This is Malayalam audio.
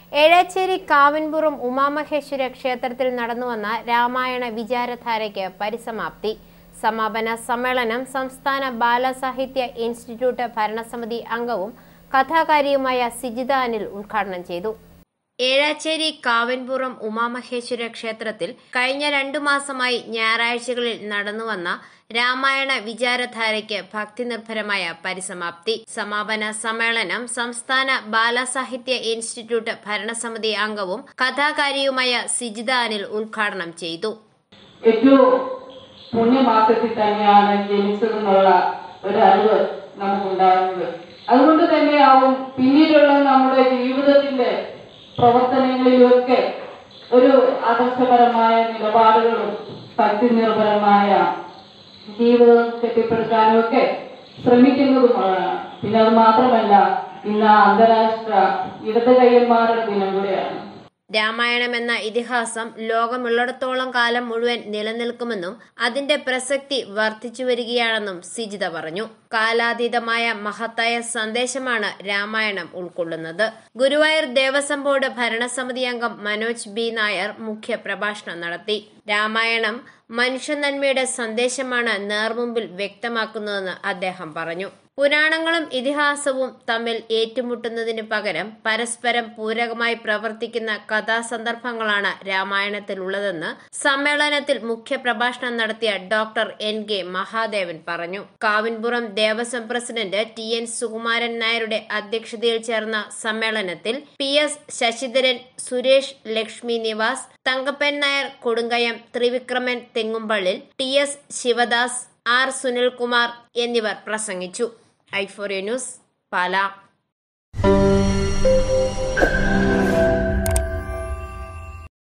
ഏഴാച്ചേരി കാവൻപുറം ഉമാമഹേശ്വര ക്ഷേത്രത്തിൽ നടന്നുവന്ന രാമായണ വിചാരധാരയ്ക്ക് പരിസമാപ്തി സമാപന സമ്മേളനം സംസ്ഥാന ബാലസാഹിത്യ ഇൻസ്റ്റിറ്റ്യൂട്ട് ഭരണസമിതി അംഗവും കഥാകാരിയുമായ സിജിത അനിൽ ഉദ്ഘാടനം ചെയ്തു ഏഴാച്ചേരി കാവൻപുറം ഉമാമഹേശ്വര ക്ഷേത്രത്തിൽ കഴിഞ്ഞ രണ്ടു മാസമായി ഞായറാഴ്ചകളിൽ നടന്നുവന്ന രാമായണ വിചാരധാരയ്ക്ക് ഭക്തിനിർഭരമായ പരിസമാപ്തി സമാപന സമ്മേളനം സംസ്ഥാന ബാലസാഹിത്യ ഇൻസ്റ്റിറ്റ്യൂട്ട് ഭരണസമിതി അംഗവും കഥാകാരിയുമായ സിജിത അനിൽ ഉദ്ഘാടനം ചെയ്തു ഏറ്റവും പുണ്യമാസത്തിൽ തന്നെയാണ് ജനിച്ചതെന്നുള്ള ഒരു അറിവ് നമുക്കുണ്ടാകുന്നത് അതുകൊണ്ട് തന്നെയാവും പിന്നീടുള്ള നമ്മുടെ ജീവിതത്തിന്റെ പ്രവർത്തനങ്ങളിലൊക്കെ ഒരു ആദർശപരമായ നിലപാടുകളും ഭക്തിനിർഭരമായ ജീവിതം കെട്ടിപ്പടുക്കാനും ഒക്കെ ശ്രമിക്കുന്നതുമാണ് പിന്നെ അത് മാത്രമല്ല ഇന്ന് അന്താരാഷ്ട്ര ഇടത് കയ്യന്മാരുടെ ദിനം കൂടെയാണ് രാമായണം എന്ന ഇതിഹാസം ലോകമുള്ളിടത്തോളം കാലം മുഴുവൻ നിലനിൽക്കുമെന്നും അതിന്റെ പ്രസക്തി വർദ്ധിച്ചു വരികയാണെന്നും സിജിത പറഞ്ഞു കാലാതീതമായ മഹത്തായ സന്ദേശമാണ് രാമായണം ഉൾക്കൊള്ളുന്നത് ഗുരുവായൂർ ദേവസ്വം ബോർഡ് ഭരണസമിതി അംഗം മനോജ് ബി നായർ മുഖ്യ പ്രഭാഷണം നടത്തി രാമായണം മനുഷ്യനന്മയുടെ സന്ദേശമാണ് നേർമുമ്പിൽ വ്യക്തമാക്കുന്നതെന്ന് അദ്ദേഹം പറഞ്ഞു പുരാണങ്ങളും ഇതിഹാസവും തമ്മിൽ ഏറ്റുമുട്ടുന്നതിന് പകരം പരസ്പരം പൂരകമായി പ്രവർത്തിക്കുന്ന കഥാസന്ദർഭങ്ങളാണ് രാമായണത്തിലുള്ളതെന്ന് സമ്മേളനത്തിൽ മുഖ്യപ്രഭാഷണം നടത്തിയ ഡോക്ടർ എൻ കെ മഹാദേവൻ പറഞ്ഞു Kavinpuram Devaswom president T N Sukumaran നായരുടെ അധ്യക്ഷതയിൽ ചേർന്ന സമ്മേളനത്തിൽ P S Sasidharan Suresh Lakshmi Nivas Thankappan Nair Kodunkayam Thrivikraman Thengumpallil T S Sivadas R Sunilkumar എന്നിവർ പ്രസംഗിച്ചു ഐഫോറിയ ന്യൂസ് പാല